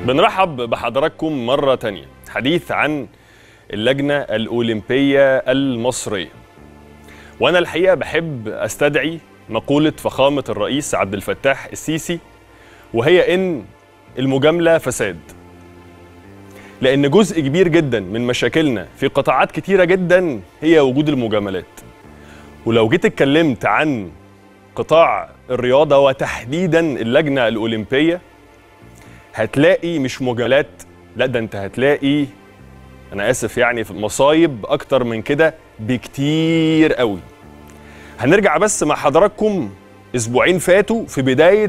بنرحب بحضراتكم مرة تانية حديث عن اللجنة الأولمبية المصرية وأنا الحقيقة بحب أستدعي مقولة فخامة الرئيس عبد الفتاح السيسي وهي إن المجاملة فساد لأن جزء كبير جدا من مشاكلنا في قطاعات كتيرة جدا هي وجود المجاملات ولو جيت اتكلمت عن قطاع الرياضة وتحديدا اللجنة الأولمبية هتلاقي مش مجاملات لا ده انت هتلاقي انا اسف يعني في مصايب اكتر من كده بكتير قوي هنرجع بس مع حضراتكم اسبوعين فاتوا في بدايه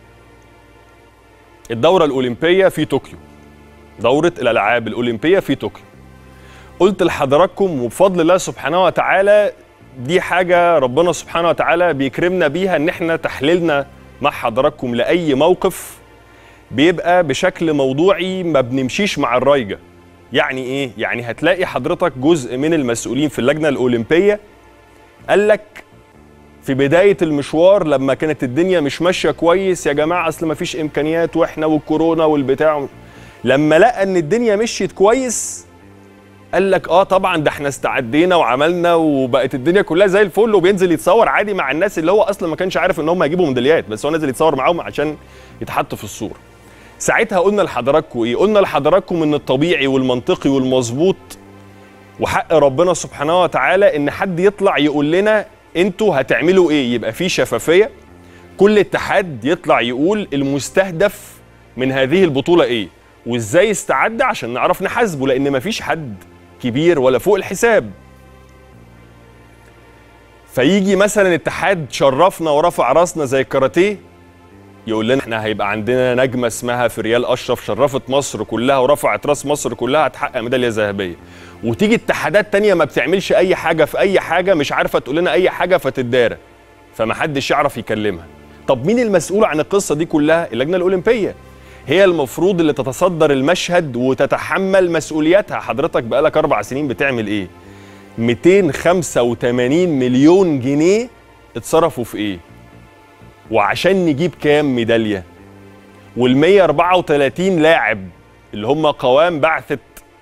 الدوره الاولمبيه في طوكيو دوره الالعاب الاولمبيه في طوكيو قلت لحضراتكم وبفضل الله سبحانه وتعالى دي حاجه ربنا سبحانه وتعالى بيكرمنا بيها ان احنا تحليلنا مع حضراتكم لاي موقف بيبقى بشكل موضوعي ما بنمشيش مع الرايجه يعني ايه يعني هتلاقي حضرتك جزء من المسؤولين في اللجنه الاولمبيه قال لك في بدايه المشوار لما كانت الدنيا مش ماشيه كويس يا جماعه اصل ما فيش امكانيات واحنا والكورونا والبتاع لما لقى ان الدنيا مشيت كويس قال لك اه طبعا ده احنا استعدينا وعملنا وبقت الدنيا كلها زي الفل وبينزل يتصور عادي مع الناس اللي هو اصلا ما كانش عارف ان هم هيجيبوا ميداليات بس هو نازل يتصور معاهم عشان يتحط في الصوره ساعتها قلنا لحضراتكم ايه قلنا لحضراتكم ان الطبيعي والمنطقي والمظبوط وحق ربنا سبحانه وتعالى ان حد يطلع يقول لنا انتوا هتعملوا ايه يبقى في شفافيه كل اتحاد يطلع يقول المستهدف من هذه البطوله ايه وازاي استعد عشان نعرف نحاسبه لان مفيش حد كبير ولا فوق الحساب فيجي مثلا اتحاد شرفنا ورفع راسنا زي الكاراتيه يقول لنا احنا هيبقى عندنا نجمه اسمها فريال اشرف شرفت مصر كلها ورفعت راس مصر كلها هتحقق ميداليه ذهبيه وتيجي اتحادات تانية ما بتعملش اي حاجه في اي حاجه مش عارفه تقول لنا اي حاجه فتتدارى فمحدش يعرف يكلمها طب مين المسؤول عن القصه دي كلها اللجنه الاولمبيه هي المفروض اللي تتصدر المشهد وتتحمل مسؤولياتها حضرتك بقالك اربع سنين بتعمل ايه 285 مليون جنيه اتصرفوا في ايه وعشان نجيب كام ميداليه وال 134 لاعب اللي هم قوام بعثه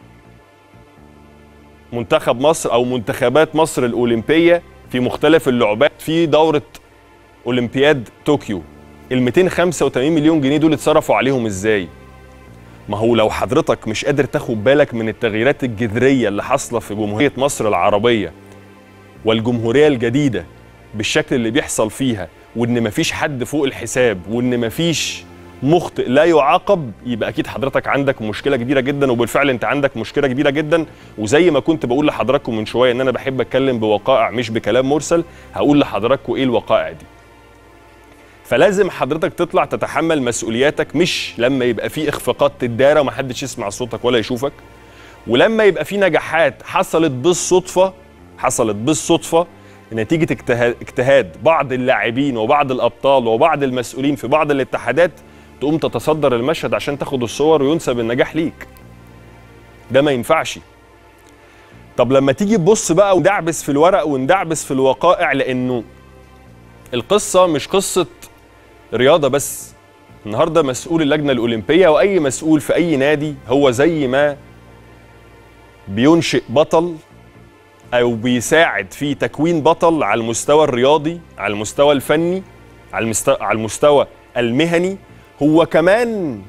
منتخب مصر او منتخبات مصر الاولمبيه في مختلف اللعبات في دوره اولمبياد طوكيو ال 285 مليون جنيه دول اتصرفوا عليهم ازاي ما هو لو حضرتك مش قادر تاخد بالك من التغييرات الجذريه اللي حاصله في جمهوريه مصر العربيه والجمهوريه الجديده بالشكل اللي بيحصل فيها وان مفيش حد فوق الحساب وان مفيش مخطئ لا يعاقب يبقى اكيد حضرتك عندك مشكله كبيره جدا وبالفعل انت عندك مشكله كبيره جدا وزي ما كنت بقول لحضراتكم من شويه ان انا بحب اتكلم بوقائع مش بكلام مرسل هقول لحضراتكم ايه الوقائع دي فلازم حضرتك تطلع تتحمل مسؤولياتك مش لما يبقى في اخفاقات تدارى ومحدش يسمع صوتك ولا يشوفك ولما يبقى في نجاحات حصلت بالصدفه حصلت بالصدفه نتيجه اجتهاد بعض اللاعبين وبعض الابطال وبعض المسؤولين في بعض الاتحادات تقوم تتصدر المشهد عشان تاخد الصور وينسب النجاح ليك ده ما ينفعش طب لما تيجي تبص بقى وندعبس في الورق وندعبس في الوقائع لانه القصه مش قصه رياضه بس النهارده مسؤول اللجنه الاولمبيه واي مسؤول في اي نادي هو زي ما بينشئ بطل او بيساعد في تكوين بطل على المستوى الرياضي على المستوى الفني على المستوى, على المستوى المهني هو كمان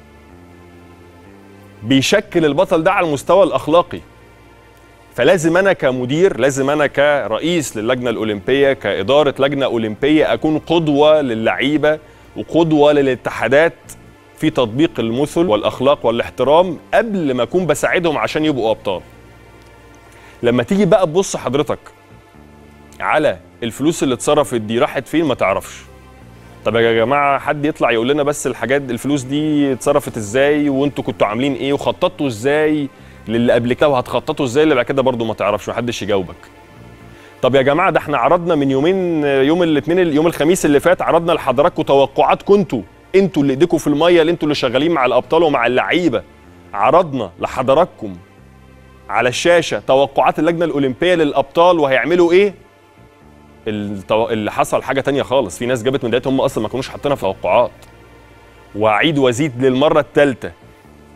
بيشكل البطل ده على المستوى الاخلاقي فلازم انا كمدير لازم انا كرئيس للجنه الاولمبيه كاداره لجنه اولمبيه اكون قدوه للعيبه وقدوه للاتحادات في تطبيق المثل والاخلاق والاحترام قبل ما اكون بساعدهم عشان يبقوا ابطال لما تيجي بقى تبص حضرتك على الفلوس اللي اتصرفت دي راحت فين ما تعرفش طب يا جماعه حد يطلع يقول لنا بس الحاجات الفلوس دي اتصرفت ازاي وانتوا كنتوا عاملين ايه وخططتوا ازاي للي قبل كده وهتخططوا ازاي اللي بعد كده برضه ما تعرفش محدش يجاوبك طب يا جماعه ده احنا عرضنا من يومين يوم الاثنين يوم الخميس اللي فات عرضنا لحضراتكم توقعات كنتوا انتوا اللي ايديكم في الميه اللي انتوا اللي شغالين مع الابطال ومع اللعيبه عرضنا لحضراتكم على الشاشه توقعات اللجنه الاولمبيه للابطال وهيعملوا ايه التو... اللي حصل حاجه تانية خالص في ناس جابت ميداليات هم اصلا ما كانوش حاطينها في توقعات واعيد وازيد للمره الثالثه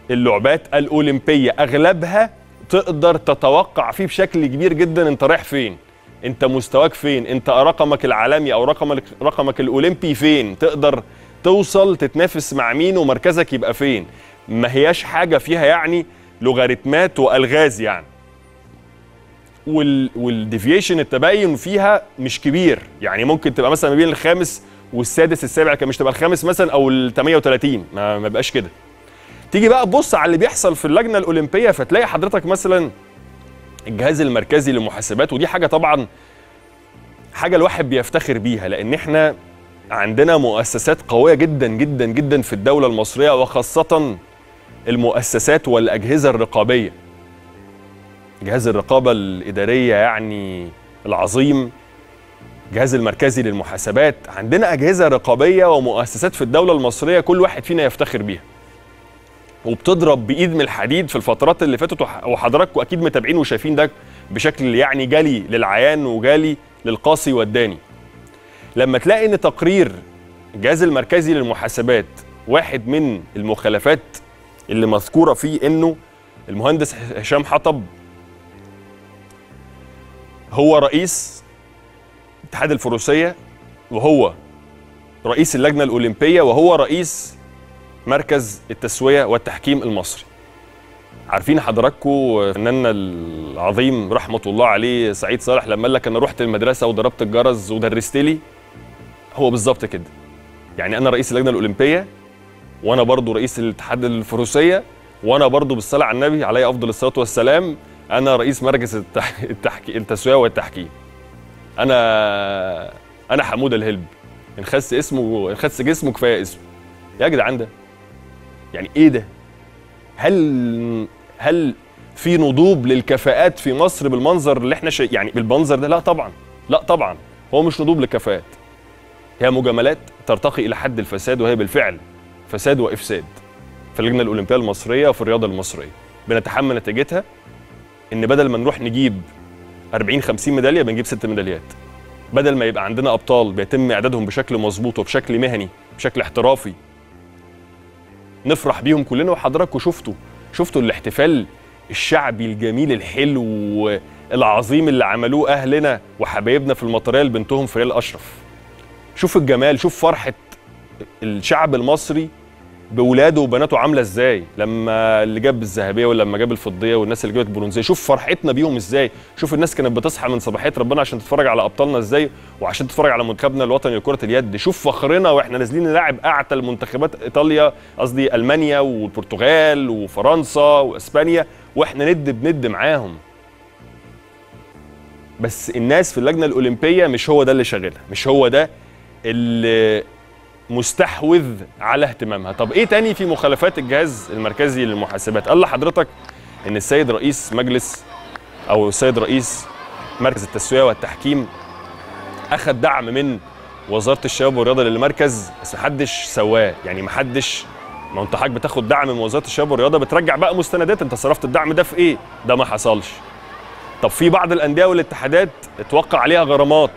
اللعبات الاولمبيه اغلبها تقدر تتوقع فيه بشكل كبير جدا انت رايح فين انت مستواك فين انت رقمك العالمي او رقمك رقمك الاولمبي فين تقدر توصل تتنافس مع مين ومركزك يبقى فين ما هياش حاجه فيها يعني لوغاريتمات والغاز يعني وال والديفيشن التباين فيها مش كبير يعني ممكن تبقى مثلا ما بين الخامس والسادس السابع كان مش تبقى الخامس مثلا او ال 38 ما, ما بقاش كده تيجي بقى تبص على اللي بيحصل في اللجنه الاولمبيه فتلاقي حضرتك مثلا الجهاز المركزي للمحاسبات ودي حاجه طبعا حاجه الواحد بيفتخر بيها لان احنا عندنا مؤسسات قويه جدا جدا جدا في الدوله المصريه وخاصه المؤسسات والاجهزه الرقابيه جهاز الرقابه الاداريه يعني العظيم الجهاز المركزي للمحاسبات عندنا اجهزه رقابيه ومؤسسات في الدوله المصريه كل واحد فينا يفتخر بيها وبتضرب بايد من الحديد في الفترات اللي فاتت وحضراتكم اكيد متابعين وشايفين ده بشكل يعني جالي للعيان وجالي للقاصي والداني لما تلاقي ان تقرير الجهاز المركزي للمحاسبات واحد من المخالفات اللي مذكوره فيه انه المهندس هشام حطب هو رئيس اتحاد الفروسيه وهو رئيس اللجنه الاولمبيه وهو رئيس مركز التسويه والتحكيم المصري عارفين حضراتكم فناننا العظيم رحمه الله عليه سعيد صالح لما قال لك انا رحت المدرسه وضربت الجرس ودرست لي هو بالظبط كده يعني انا رئيس اللجنه الاولمبيه وانا برضو رئيس الاتحاد الفروسيه وانا برضو بالصلاه على النبي عليه افضل الصلاه والسلام انا رئيس مركز التح... التحكي... التسويه والتحكيم انا انا حمود الهلب ان خس اسمه ان خس جسمه كفايه اسمه يا جدعان ده يعني ايه ده هل هل في نضوب للكفاءات في مصر بالمنظر اللي احنا شا... يعني بالمنظر ده لا طبعا لا طبعا هو مش نضوب للكفاءات هي مجاملات ترتقي الى حد الفساد وهي بالفعل فساد وافساد في اللجنه الاولمبيه المصريه وفي الرياضه المصريه بنتحمل نتيجتها ان بدل ما نروح نجيب 40 50 ميداليه بنجيب ست ميداليات بدل ما يبقى عندنا ابطال بيتم اعدادهم بشكل مظبوط وبشكل مهني بشكل احترافي نفرح بيهم كلنا وحضراتكم شفتوا شفتوا الاحتفال الشعبي الجميل الحلو العظيم اللي عملوه اهلنا وحبايبنا في المطريه لبنتهم فريال اشرف شوف الجمال شوف فرحه الشعب المصري باولاده وبناته عامله ازاي لما اللي جاب الذهبيه ولما جاب الفضيه والناس اللي جابت البرونزيه شوف فرحتنا بيهم ازاي شوف الناس كانت بتصحى من صباحيه ربنا عشان تتفرج على ابطالنا ازاي وعشان تتفرج على منتخبنا الوطني لكره اليد شوف فخرنا واحنا نازلين نلاعب اعتى المنتخبات ايطاليا قصدي المانيا والبرتغال وفرنسا واسبانيا واحنا ند بند معاهم بس الناس في اللجنه الاولمبيه مش هو ده اللي شاغلها مش هو ده اللي مستحوذ على اهتمامها طب ايه تاني في مخالفات الجهاز المركزي للمحاسبات قال لحضرتك ان السيد رئيس مجلس او السيد رئيس مركز التسويه والتحكيم اخذ دعم من وزاره الشباب والرياضه للمركز بس محدش سواه يعني محدش ما انت حضرتك بتاخد دعم من وزاره الشباب والرياضه بترجع بقى مستندات انت صرفت الدعم ده في ايه ده ما حصلش طب في بعض الانديه والاتحادات اتوقع عليها غرامات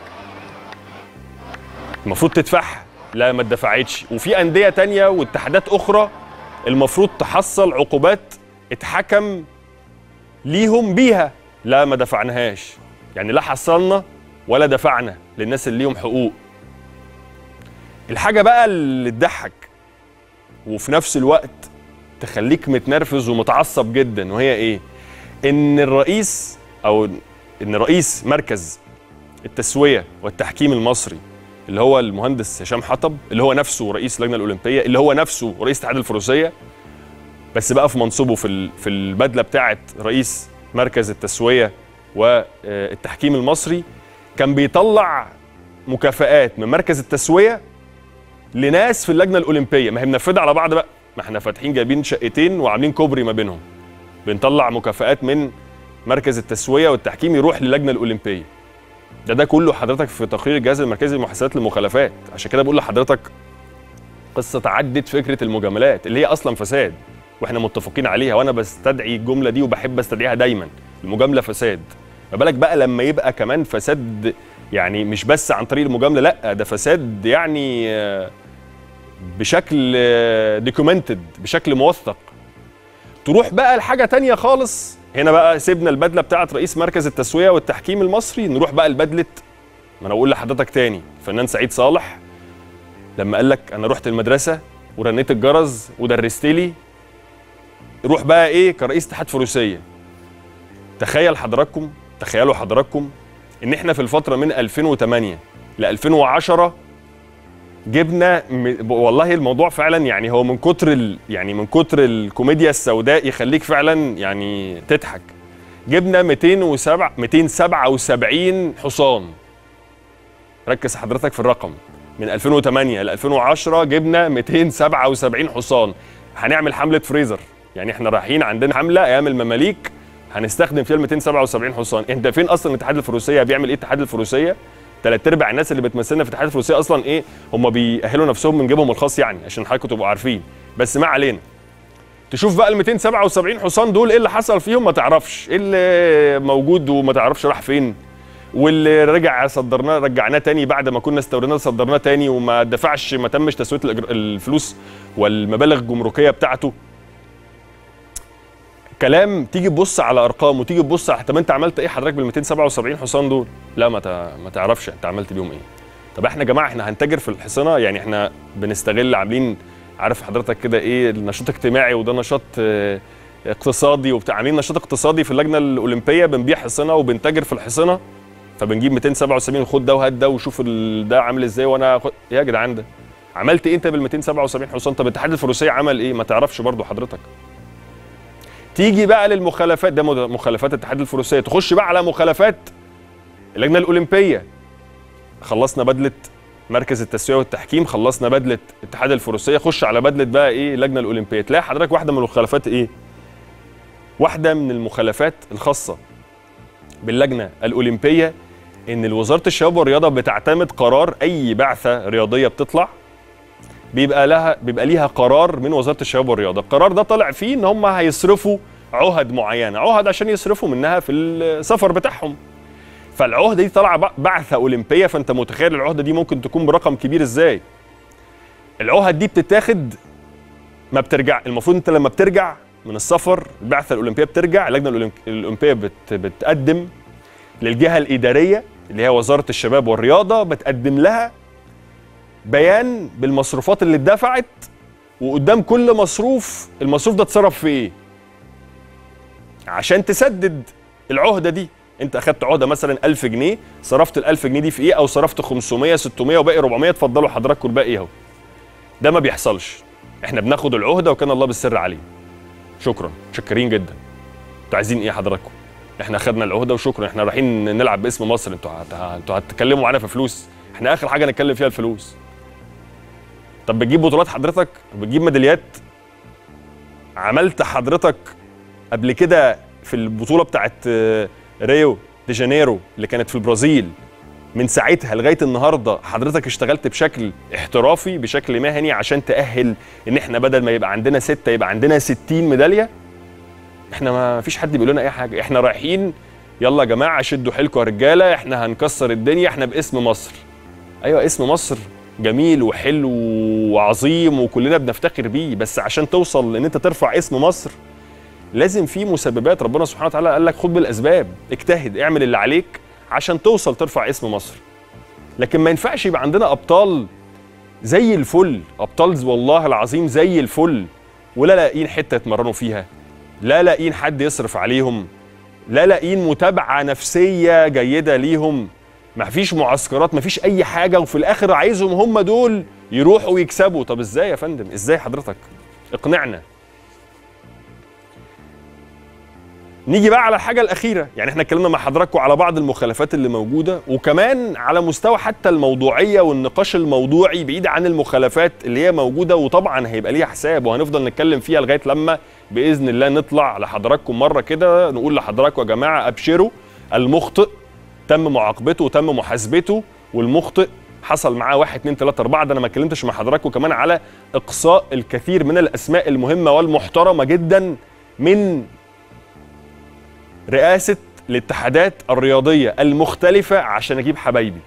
المفروض تدفعها لا ما اتدفعتش وفي انديه تانية واتحادات اخرى المفروض تحصل عقوبات اتحكم ليهم بيها لا ما دفعناهاش يعني لا حصلنا ولا دفعنا للناس اللي ليهم حقوق الحاجه بقى اللي تضحك وفي نفس الوقت تخليك متنرفز ومتعصب جدا وهي ايه ان الرئيس او ان رئيس مركز التسويه والتحكيم المصري اللي هو المهندس هشام حطب اللي هو نفسه رئيس اللجنه الاولمبيه اللي هو نفسه رئيس اتحاد الفروسيه بس بقى في منصبه في في البدله بتاعه رئيس مركز التسويه والتحكيم المصري كان بيطلع مكافآت من مركز التسويه لناس في اللجنه الاولمبيه ما هي منفذه على بعض بقى ما احنا فاتحين جايبين شقتين وعاملين كوبري ما بينهم بنطلع مكافآت من مركز التسويه والتحكيم يروح للجنه الاولمبيه ده ده كله حضرتك في تقرير الجهاز المركزي للمحاسبات للمخالفات عشان كده بقول لحضرتك قصه عدت فكره المجاملات اللي هي اصلا فساد واحنا متفقين عليها وانا بستدعي الجمله دي وبحب استدعيها دايما المجامله فساد ما بالك بقى لما يبقى كمان فساد يعني مش بس عن طريق المجامله لا ده فساد يعني بشكل دوكيومنتد بشكل موثق تروح بقى لحاجه تانية خالص هنا بقى سيبنا البدله بتاعه رئيس مركز التسويه والتحكيم المصري نروح بقى لبدله ما انا اقول لحضرتك تاني الفنان سعيد صالح لما قال لك انا رحت المدرسه ورنيت الجرس ودرست لي روح بقى ايه كرئيس اتحاد فروسيه تخيل حضراتكم تخيلوا حضراتكم ان احنا في الفتره من 2008 ل 2010 جبنا م... والله الموضوع فعلا يعني هو من كتر ال... يعني من كتر الكوميديا السوداء يخليك فعلا يعني تضحك جبنا 207 277 حصان ركز حضرتك في الرقم من 2008 ل 2010 جبنا 277 حصان هنعمل حمله فريزر يعني احنا رايحين عندنا حمله ايام المماليك هنستخدم فيها ال 277 حصان انت فين اصلا الاتحاد الفروسيه بيعمل ايه الاتحاد الفروسيه ثلاث ارباع الناس اللي بتمثلنا في الاتحاد الفروسيه اصلا ايه هم بيأهلوا نفسهم من جيبهم الخاص يعني عشان حضراتكم تبقوا عارفين بس ما علينا تشوف بقى ال 277 حصان دول ايه اللي حصل فيهم ما تعرفش ايه اللي موجود وما تعرفش راح فين واللي رجع صدرناه رجعناه تاني بعد ما كنا استوردناه صدرناه تاني وما دفعش ما تمش تسويه الفلوس والمبالغ الجمركيه بتاعته كلام تيجي تبص على ارقام وتيجي تبص على طب انت عملت ايه حضرتك بال 277 حصان دول؟ لا ما ما تعرفش انت عملت بيهم ايه. طب احنا يا جماعه احنا هنتاجر في الحصانه يعني احنا بنستغل عاملين عارف حضرتك كده ايه النشاط اجتماعي وده نشاط اه اقتصادي وبتاع عاملين نشاط اقتصادي في اللجنه الاولمبيه بنبيع حصانه وبنتاجر في الحصانه فبنجيب 277 خد ده وهات ده وشوف ده عامل ازاي وانا خد يا جدعان ده عملت ايه انت بال 277 حصان طب الاتحاد الفروسيه عمل ايه ما تعرفش برضو حضرتك تيجي بقى للمخالفات ده مخالفات الاتحاد الفروسيه تخش بقى على مخالفات اللجنه الاولمبيه خلصنا بدله مركز التسويه والتحكيم خلصنا بدله اتحاد الفروسيه خش على بدله بقى ايه اللجنه الاولمبيه تلاقي حضرتك واحده من المخالفات ايه واحده من المخالفات الخاصه باللجنه الاولمبيه ان وزاره الشباب والرياضه بتعتمد قرار اي بعثه رياضيه بتطلع بيبقى لها بيبقى ليها قرار من وزاره الشباب والرياضه، القرار ده طالع فيه ان هم هيصرفوا عهد معينه، عهد عشان يصرفوا منها في السفر بتاعهم. فالعهده دي طالعه بعثه اولمبيه فانت متخيل العهده دي ممكن تكون برقم كبير ازاي؟ العهد دي بتتاخد ما بترجع المفروض انت لما بترجع من السفر البعثه الاولمبيه بترجع اللجنه الاولمبيه بت بتقدم للجهه الاداريه اللي هي وزاره الشباب والرياضه بتقدم لها بيان بالمصروفات اللي اتدفعت وقدام كل مصروف المصروف ده اتصرف في ايه عشان تسدد العهده دي انت اخدت عهده مثلا 1000 جنيه صرفت ال 1000 جنيه دي في ايه او صرفت 500 600 وباقي 400 اتفضلوا حضراتكم الباقي اهو ده ما بيحصلش احنا بناخد العهده وكان الله بالسر عليه شكرا شكرين جدا انتوا عايزين ايه حضراتكم احنا خدنا العهده وشكرا احنا رايحين نلعب باسم مصر انتوا انتوا هتتكلموا معانا في فلوس احنا اخر حاجه نتكلم فيها الفلوس طب بتجيب بطولات حضرتك بتجيب ميداليات عملت حضرتك قبل كده في البطوله بتاعت ريو دي جانيرو اللي كانت في البرازيل من ساعتها لغايه النهارده حضرتك اشتغلت بشكل احترافي بشكل مهني عشان تاهل ان احنا بدل ما يبقى عندنا سته يبقى عندنا 60 ميداليه احنا ما فيش حد بيقول لنا اي حاجه احنا رايحين يلا يا جماعه شدوا حيلكم يا رجاله احنا هنكسر الدنيا احنا باسم مصر ايوه اسم مصر جميل وحلو وعظيم وكلنا بنفتخر بيه بس عشان توصل ان انت ترفع اسم مصر لازم في مسببات ربنا سبحانه وتعالى قال لك خد بالاسباب اجتهد اعمل اللي عليك عشان توصل ترفع اسم مصر لكن ما ينفعش يبقى عندنا ابطال زي الفل ابطال والله العظيم زي الفل ولا لاقيين حته يتمرنوا فيها لا لاقيين حد يصرف عليهم لا لاقيين متابعه نفسيه جيده ليهم ما فيش معسكرات ما فيش اي حاجه وفي الاخر عايزهم هم دول يروحوا ويكسبوا طب ازاي يا فندم ازاي حضرتك اقنعنا نيجي بقى على الحاجه الاخيره يعني احنا اتكلمنا مع حضراتكم على بعض المخالفات اللي موجوده وكمان على مستوى حتى الموضوعيه والنقاش الموضوعي بعيد عن المخالفات اللي هي موجوده وطبعا هيبقى ليها حساب وهنفضل نتكلم فيها لغايه لما باذن الله نطلع لحضراتكم مره كده نقول لحضراتكم يا جماعه ابشروا المخطئ تم معاقبته وتم محاسبته والمخطئ حصل معاه واحد اتنين تلاته اربعه ده انا ما اتكلمتش مع حضراتكم كمان على اقصاء الكثير من الاسماء المهمه والمحترمه جدا من رئاسه الاتحادات الرياضيه المختلفه عشان اجيب حبايبي.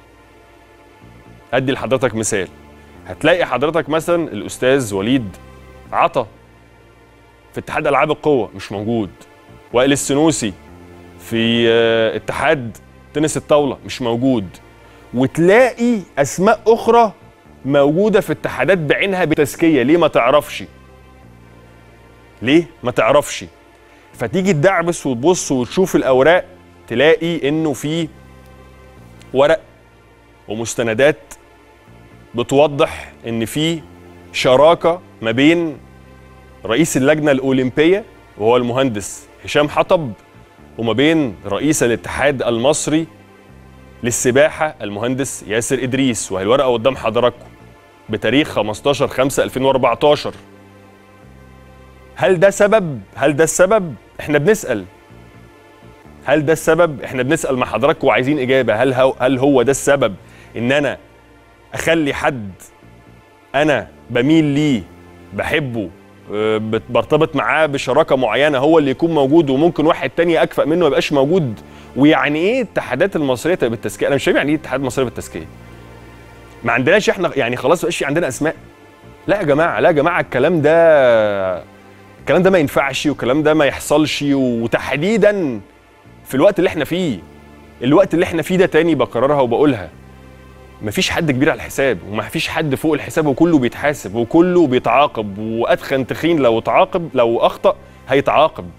ادي لحضرتك مثال هتلاقي حضرتك مثلا الاستاذ وليد عطا في في اتحاد العاب القوه مش موجود وائل السنوسي في آه، اتحاد تنس الطاوله مش موجود وتلاقي اسماء اخرى موجوده في اتحادات بعينها بتزكيه ليه ما تعرفش ليه ما تعرفش فتيجي تدعبس وتبص وتشوف الاوراق تلاقي انه في ورق ومستندات بتوضح ان في شراكه ما بين رئيس اللجنه الاولمبيه وهو المهندس هشام حطب وما بين رئيس الاتحاد المصري للسباحه المهندس ياسر ادريس وهي الورقه قدام حضراتكم بتاريخ 15 5 2014 هل ده سبب هل ده السبب احنا بنسال هل ده السبب احنا بنسال مع حضراتكم وعايزين اجابه هل هو هل هو ده السبب ان انا اخلي حد انا بميل ليه بحبه آه، بت- برتبط معاه بشراكه معينه هو اللي يكون موجود وممكن واحد تاني اكفأ منه ما يبقاش موجود ويعني ايه الاتحادات المصريه تبقى بالتزكيه انا مش فاهم يعني ايه الاتحاد المصري بالتزكيه ما عندناش احنا يعني خلاص مبقاش في عندنا اسماء لا يا جماعه لا يا جماعه الكلام ده الكلام ده ما ينفعش والكلام ده ما يحصلش وتحديدا في الوقت اللي احنا فيه الوقت اللي احنا فيه ده تاني بكررها وبقولها مفيش حد كبير على الحساب ومفيش حد فوق الحساب وكله بيتحاسب وكله بيتعاقب وادخن تخين لو اتعاقب لو اخطا هيتعاقب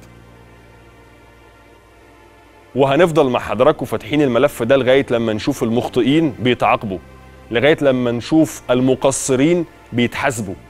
وهنفضل مع حضراتكم فاتحين الملف ده لغايه لما نشوف المخطئين بيتعاقبوا لغايه لما نشوف المقصرين بيتحاسبوا